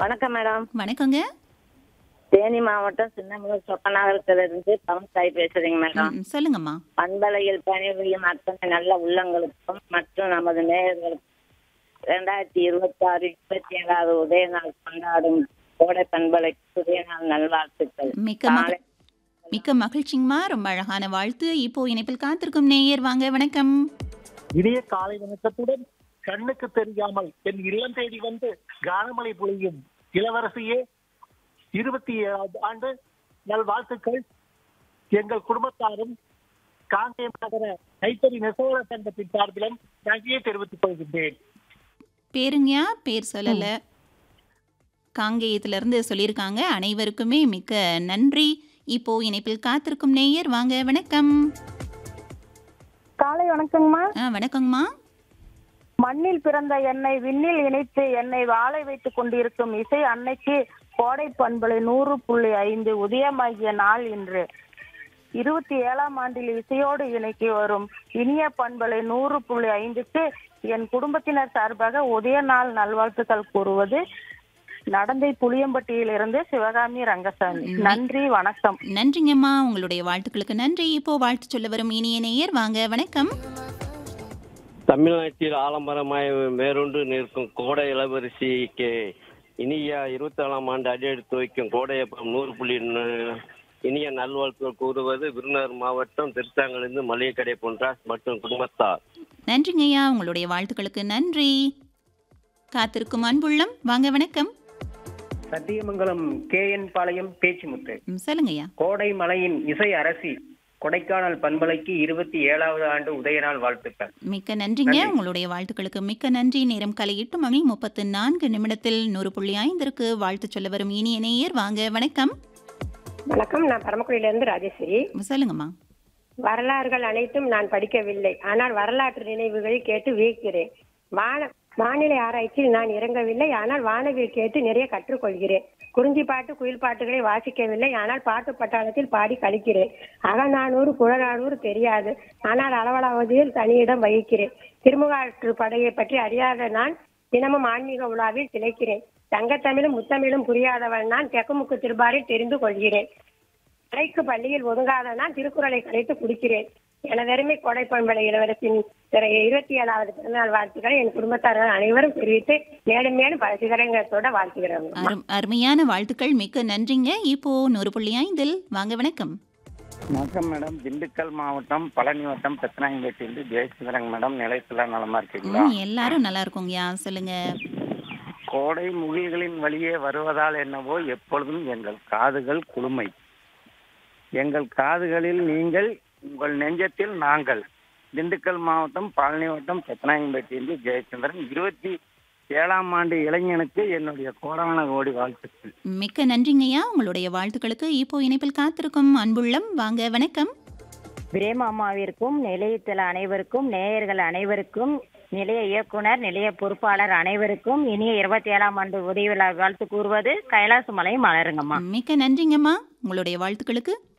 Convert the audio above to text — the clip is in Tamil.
வணக்கம் மேடம் வணக்கங்க தேனி மாவட்டம் சின்னமலூர் சொக்கநகரத்துல இருந்து பவன்சாய் பேசுறீங்க மேடம் ம், சொல்லுங்கம்மா பண்பலையில் பணிபுரியும் அத்தனை நல்ல உள்ளங்களுக்கும் மற்றும் நமது நேயர்களுக்கும் இரண்டாயிரத்தி இருபத்தி ஆறு இருபத்தி ஏழாவது உதய நாள் கொண்டாடும் கோடை பண்பலைக்கு உதய நாள் நல்வாழ்த்துக்கள் மிக்க மகிழ் மிக்க மகிழ்ச்சிங்கம்மா ரொம்ப அழகான வாழ்த்து இப்போ இணைப்பில் காத்திருக்கும் நேயர் வாங்க வணக்கம் இனிய காலை வணக்கத்துடன் கண்ணுக்கு தெரியாமல் என் இல்லம் தேடி வந்து கானமழை பொழியும் இளவரசியே இருபத்தி ஏழாவது ஆண்டு நல்வாழ்த்துக்கள் எங்கள் குடும்பத்தாரும் காங்கேயம் நகர கைத்தறி நெசவாளர் சங்கத்தின் சார்பிலும் நன்றியை தெரிவித்துக் கொள்கின்றேன் பேருங்கயா பேர் சொல்லல காங்கேயத்துல இருந்து சொல்லியிருக்காங்க அனைவருக்குமே மிக்க நன்றி இப்போ இணைப்பில் காத்திருக்கும் நேயர் வாங்க வணக்கம் காலை வணக்கங்கம்மா ஆ வணக்கங்கம்மா மண்ணில் பிறந்த என்னை விண்ணில் இணைத்து என்னை வாழ வைத்துக் கொண்டிருக்கும் இசை அன்னைக்கு கோடை பண்பலை நூறு புள்ளி ஐந்து உதயமாகிய நாள் இன்று இருபத்தி ஏழாம் ஆண்டில் இசையோடு இணைக்கி வரும் இனிய பண்பலை நூறு புள்ளி ஐந்துக்கு என் குடும்பத்தினர் சார்பாக உதய நாள் நல்வாழ்த்துக்கள் கூறுவது நடந்தை புளியம்பட்டியிலிருந்து சிவகாமி ரங்கசாமி நன்றி வணக்கம் நன்றிங்கம்மா உங்களுடைய வாழ்த்துக்களுக்கு நன்றி இப்போ வாழ்த்து சொல்ல வரும் இனிய நேயர் வாங்க வணக்கம் தமிழ்நாட்டில் ஆலமரமாய் மேற்கொண்டு நிற்கும் கோடை இளவரசிக்கு இனிய இருபத்தி ஏழாம் ஆண்டு அடியெடுத்து வைக்கும் கோடையப்பம் நூறு புள்ளி ந- இனிய நல்வாழ்த்துக்கள் கூறுவது விருதுநகர் மாவட்டம் திருச்சாங்கலிருந்து மளிகை கடை போன்றாஸ் மற்றும் குடும்பத்தார் நன்றிங்கய்யா உங்களுடைய வாழ்த்துக்களுக்கு நன்றி காத்திருக்கும் அன்புள்ளம் வாங்க வணக்கம் சத்தியமங்கலம் கே என் பாளையம் பேச்சுமுத்து ம், சொல்லுங்கய்யா கோடை மலையின் இசை அரசி கொடைக்கானல் பண்பலைக்கு இருபத்தி ஏழாவது ஆண்டு உதயநாள் வாழ்த்துக்கள் மிக்க நன்றிங்க உங்களுடைய வாழ்த்துக்களுக்கு மிக்க நன்றி நேரம் கலை எட்டு மணி முப்பத்து நான்கு நிமிடத்தில் நூறு புள்ளி ஐந்திற்கு வாழ்த்து சொல்ல வரும் இனிய நேயர் வாங்க வணக்கம் வணக்கம் நான் பரமக்குடியிலிருந்து ராஜேஸ்வரி சொல்லுங்கம்மா வரலாறுகள் அனைத்தும் நான் படிக்கவில்லை ஆனால் வரலாற்று நினைவுகளை கேட்டு வியக்கிறேன் வான வானிலை ஆராய்ச்சியில் நான் இறங்கவில்லை ஆனால் வானவில் கேட்டு நிறைய கற்றுக்கொள்கிறேன் குறிஞ்சி பாட்டு குயில் பாட்டுகளை வாசிக்கவில்லை ஆனால் பாட்டு பட்டாளத்தில் பாடி கழிக்கிறேன் அகநானூறு புறநானூறு தெரியாது ஆனால் அளவலாவதியில் தனியிடம் வகிக்கிறேன் திருமுகாற்று படையை பற்றி அறியாத நான் தினமும் ஆன்மீக உலாவில் திளைக்கிறேன் தங்கத்தமிழும் முத்தமிழும் புரியாதவன் நான் தெக்குமுக்கு திருபாரில் தெரிந்து கொள்கிறேன் கலைக்கு பள்ளியில் ஒதுங்காத நான் திருக்குறளை கலைத்து குடிக்கிறேன் எனதருமை கோடை பண்பலை இளவரசின் இருபத்தி ஏழாவது பிறந்தநாள் வாழ்த்துக்களை என் குடும்பத்தார்கள் அனைவரும் தெரிவித்து மேலும் மேலும் பல சிகரங்களோட வாழ்த்துகிறோம் அரும் அருமையான வாழ்த்துக்கள் மிக்க நன்றிங்க இப்போ நூறு புள்ளி ஐந்தில் வாங்க வணக்கம் வணக்கம் மேடம் திண்டுக்கல் மாவட்டம் பழனி வட்டம் பெத்தனாயம்பேட்டிலிருந்து ஜெயசுந்தரங்க மேடம் நிலையத்துல நலமா இருக்கீங்களா ம், எல்லாரும் நல்லா இருக்கோங்கய்யா சொல்லுங்க கோடை முகில்களின் வழியே வருவதால் என்னவோ எப்பொழுதும் எங்கள் காதுகள் குளுமை எங்கள் காதுகளில் நீங்கள் உங்கள் நெஞ்சத்தில் நாங்கள் திண்டுக்கல் மாவட்டம் பழனி வட்டம் பெத்தனாயம்பேட்டிலிருந்து ஜெயச்சந்திரன் இருபத்தி ஏழாம் ஆண்டு இளைஞனுக்கு என்னுடைய கோடான கோடி வாழ்த்துக்கள் மிக்க நன்றிங்கய்யா உங்களுடைய வாழ்த்துக்களுக்கு இப்போ இணைப்பில் காத்திருக்கும் அன்புள்ளம் வாங்க வணக்கம் பிரேமாமாவிற்கும் நிலையத்தில் அனைவருக்கும் நேயர்கள் அனைவருக்கும் நிலைய இயக்குனர் நிலைய பொறுப்பாளர் அனைவருக்கும் இனிய இருபத்தி ஏழாம் ஆண்டு உதவி விழா வாழ்த்து கூறுவது கைலாசமலை மலருங்கம்மா மிக்க நன்றிங்கம்மா உங்களுடைய வாழ்த்துக்களுக்கு